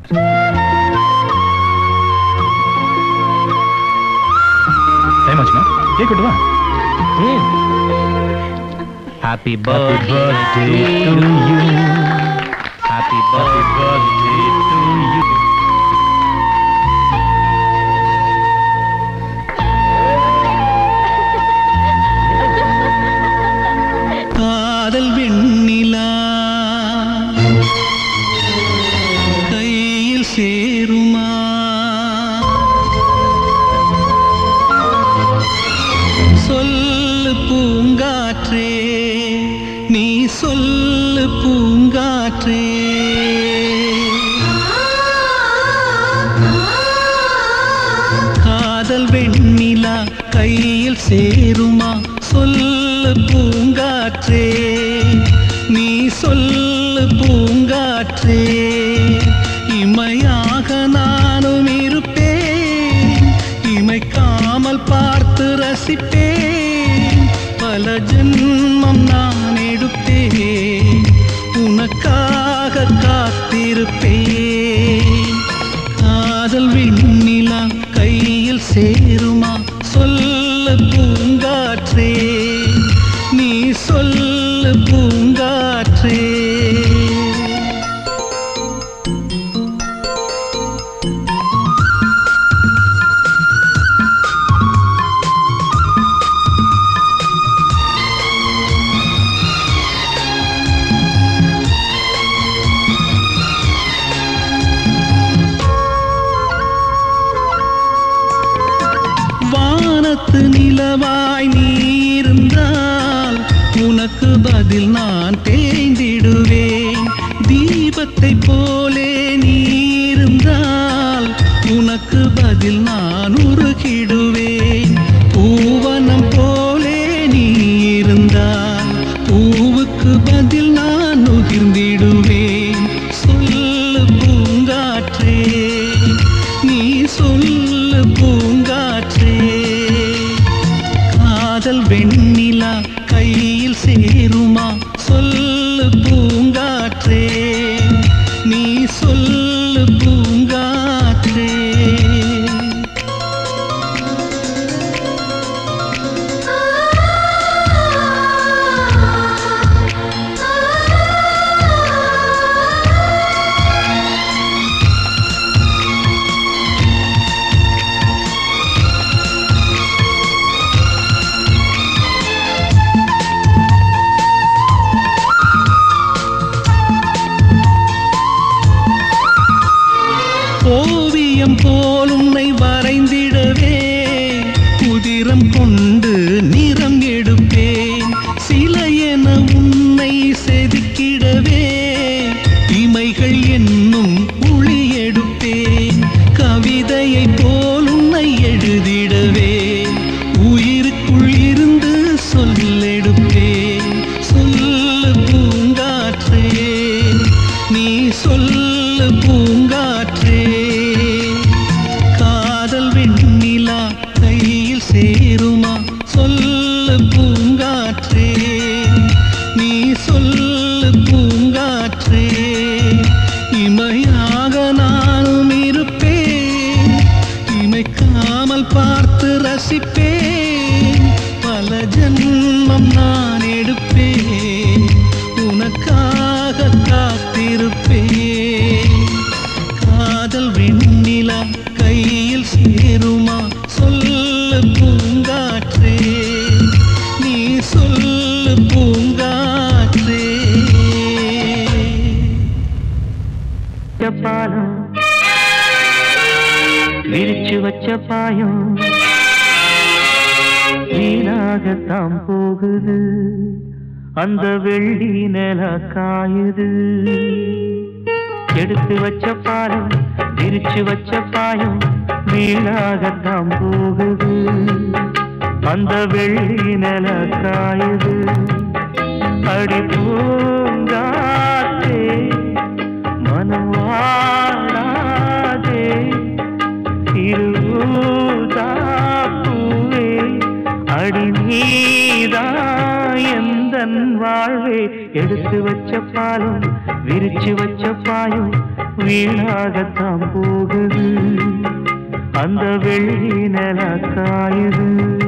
time ஆச்சுமா cake விட்டு வா happy birthday to you happy birthday to you காதல் வெண்ணிலா கையில் சேருமா சொல்லு பூங்காற்றே நீ சொல்லு பூங்காற்றே காதல் வெண்ணிலா கையில் சேருமா சொல்லு பூங்காற்றே நீ சொல்லு பூங்காற்றே இமையாக நானும் இருப்பேன் இமைக்காமல் பார்த்து ரசிப்பேன் பல ஜென்மம் நான் எடுப்பேன் உனக்காக காத்திருப்பேன் காதல் விண்ணிலா கையில் சேருமா சொல்ல பூங்காற்றே நீ சொல்ல பூங்காற்றே வானத்து நிலவாய் நீ இருந்தால் உனக்கு பதில் நான் தேய்ந்திடுவேன் தீபத்தை போலே நீ இருந்தால் உனக்கு பதில் நான் உருகிடுவேன் பூவனம் போலே நீ இருந்தால் பூவுக்கு பதில் நான் நுகிர்ந்திடுவேன் சொல்லு பூங்காற்றே நீ சொல்லு பூங்காற்றே காதல் வெண்ணிலா கையில் சேருமா சொல்லு பூங்காற்றே நீ சொல்லு பூங்காற்றே ஓவியம் போல் உன்னை வரைந்திடவே உதிரம் கொண்டு நிறம் எடுப்பேன் சிலை என உன்னை செதுக்கிடவே இமைகள் என்னும் ஒளி எடுப்பேன் கவிதையை போல் உன்னை எழுதிடவே உயிருக்குள் இருந்து சொல்லெடுப்பேன் சொல்லு பூங்காற்றே நீ சொல்லு பூங்காற்றே காதல் வெண்ணிலா கையில் சேருமா சொல்லு பூங்காற்றே நீ சொல்லு பூங்காற்றே இமையாக நானும் இருப்பேன் இமைக்காமல் பார்த்து ரசிப்பேன் பல ஜென்மம் நான் எடுப்பேன் உனக்காக காத்திருப்பேன் காதல் வெண்ணிலா கையில் சேருமா சொல்லு பூங்காற்றே நீ சொல்லு பூங்காற்றே பாலம் விரிச்சு வச்ச பாயம் வீணாகத்தான் போகுது அந்த வெள்ளி நில காயுது எடுத்து வச்ச பாலம் விரிச்சு வச்ச பாயம் வீணாகத்தான் போகுது அந்த வெள்ளி நில காயுது அடி பூங்காத்தே மனம் வாழாதே திருதாப்பூவே அடி நீதா எந்தன் வாழ்வே எடுத்து வச்ச பாலும் விரிச்சு வச்ச பாயும் வீணாகத்தான் போகுது அந்த வெள்ளி நில காயுது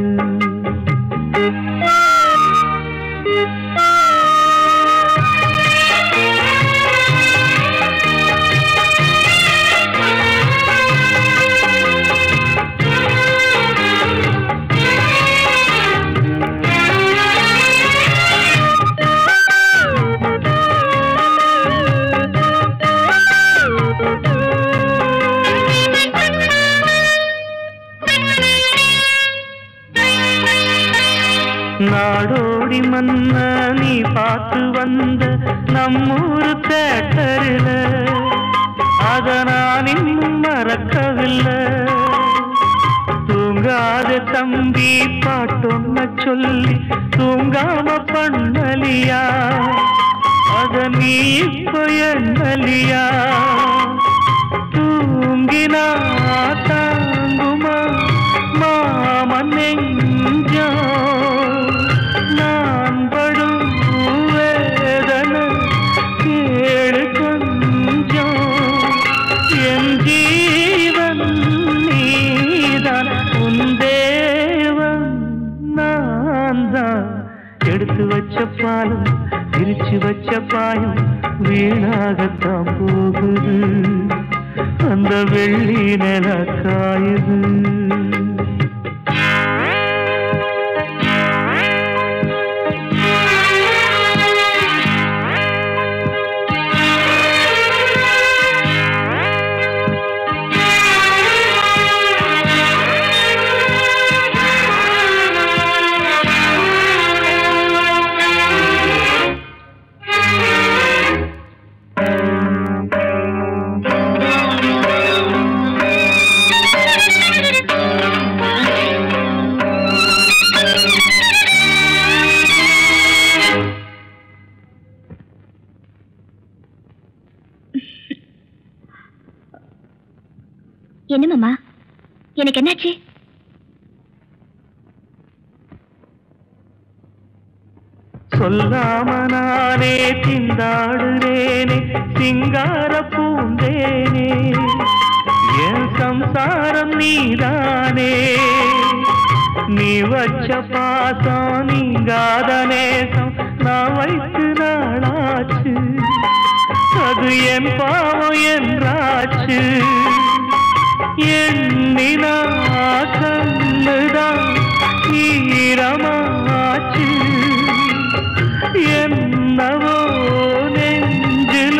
நாடோடி மன்ன நீ பார்த்து வந்த நம்மூரு தேட்டரில் அத நான் இன்னும் மறக்கவில்லை தூங்காத தம்பி பாட்டொன்ன சொல்லி தூங்காம பண்ணலியா அத நீ இப்ப என்னலியா தூங்கினா தாங்குமா மாமன் நெஞ்சோ நான் படும் வேதனை கேளு கொஞ்சம் என் ஜீவன் நீதான் உன் தேவன் நான் தான் எடுத்து வச்ச பாலும் பிரிச்சு வச்ச பாயும் வீணாகத்தான் போகுது அந்த வெள்ளி நில காயுது என்ன மாமா எனக்கு என்னாச்சு சொல்லாம நானே திண்டாடுறேனே சிங்கார பூந்தேனே என் சம்சாரம் நீதானே நீ வச்ச பாசம் நீங்காத நேசம் நான் வைத்து நாளாச்சு அது என் பாவம் என்றாச்சு எண்ணினா கண்ணுதான் ஈரமாச்சு என்னவோ நெஞ்சில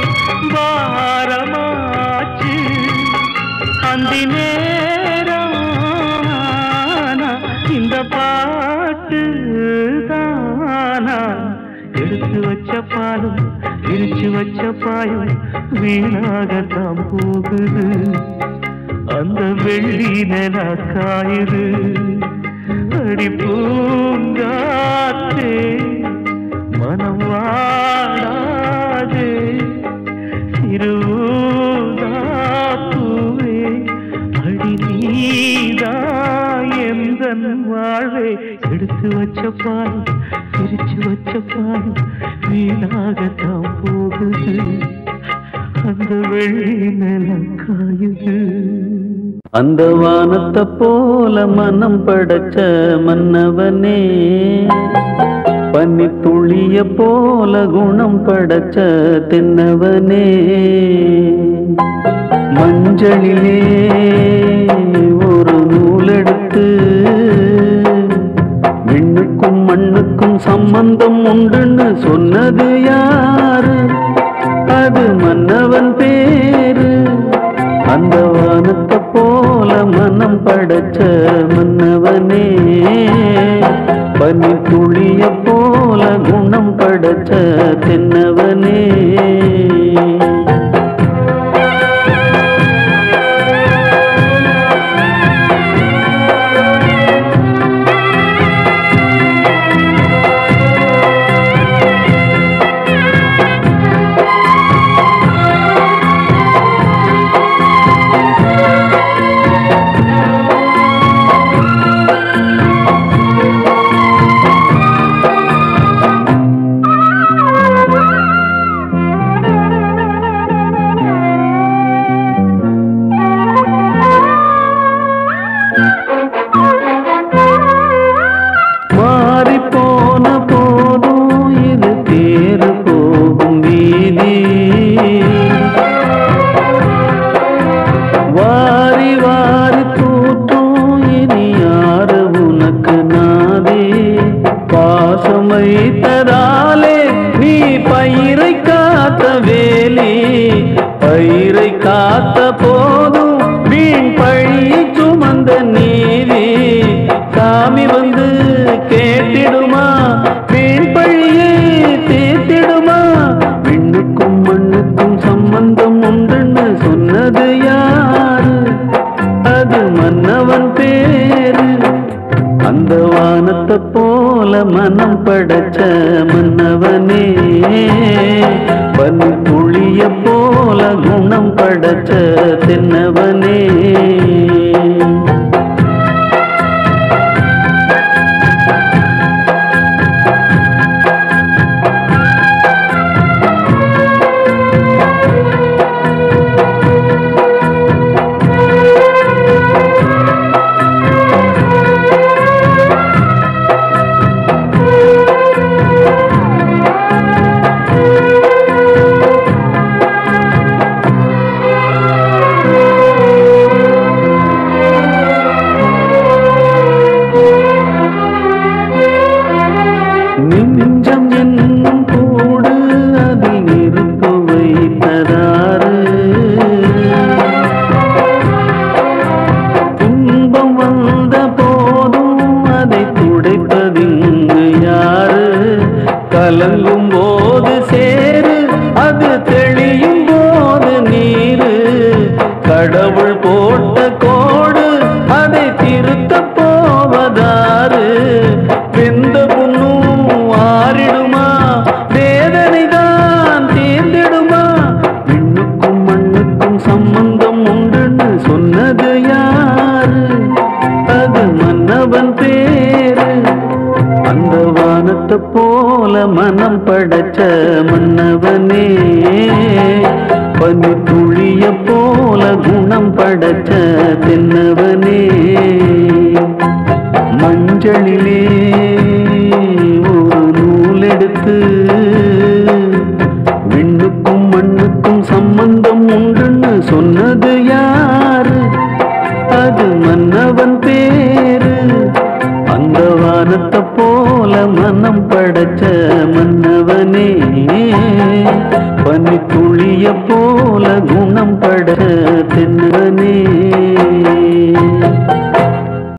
பாரமாச்சு அந்தி நேரம் ஆனா இந்த பாட்டு தானா எடுத்து வச்ச பாலும் பிரிச்சு வச்ச பாயும் வீணாகத்தான் போகுது அந்த வெள்ளி நில காயுது அடி பூங்காத்தே மனம் வாடாதே திருவூதாப்பூவே அடி நீதா எந்தன் வாழ்வே எடுத்து வச்ச பால் பிரிச்சு வச்ச பால் வீணாகத்தான் போகுது அந்த வெள்ளி நிலம் காயுது அந்த வானத்தை போல மனம் படைச்ச மன்னவனே பன்னி துளிய போல குணம் படைச்ச தென்னவனே மஞ்சளிலே ஒரு நூலெடுத்து விண்ணுக்கும் மண்ணுக்கும் சம்பந்தம் உண்டுன்னு சொன்னது யாரு அது மன்னவன் பேரு அந்த வானத்தை போல மனம் படைச்ச மன்னவனே பனி துளிய போல குணம் படைச்ச தென்னவனே காத்த போதும் வீண் பழி சுமந்த நீதி சாமி வந்து கேட்டிடுமா வீண் பழியை தீர்த்திடுமா விண்ணுக்கும் மண்ணுக்கும் சம்பந்தம் உண்டுன்னு சொன்னது யாரு அது மன்னவன் பேரு அந்த வானத்தை போல மனம் படைச்ச மன்னவனே பனி புளிய போல குணம் படைச்ச தென்னவனே நெஞ்சம் என்னும் கூடு அதில் நெருப்பு வைத்ததாறு துன்பம் வந்த போதும் அதை துடைப்பதிங்கு யாரு கலங்கும் போது சேரு அது தெளியும் போது நீரு கடவுள் போட்ட கோடு அதை திருத்த போவதாரு வெந்த புண்ணும் ஆறிடுமா வேதனை தான் தீர்ந்திடுமா விண்ணுக்கும் மண்ணுக்கும் சம்பந்தம் உண்டுன்னு சொன்னது யாரு அது மன்னவன் பேரு அந்த வானத்தை போல மனம் படைச்ச மன்னவனே பனி துளிய போல குணம் படைச்ச தென்னவனே மஞ்சளிலே ஒரு நூல் எடுத்து விண்ணுக்கும் மண்ணுக்கும் சம்பந்தம் உண்டுன்னு சொன்னது யாரு அது மன்னவன் பேரு அந்த வானத்தை போல மனம் படைச்ச மன்னவனே பனி துளிய போல குணம் பட தென்னவனே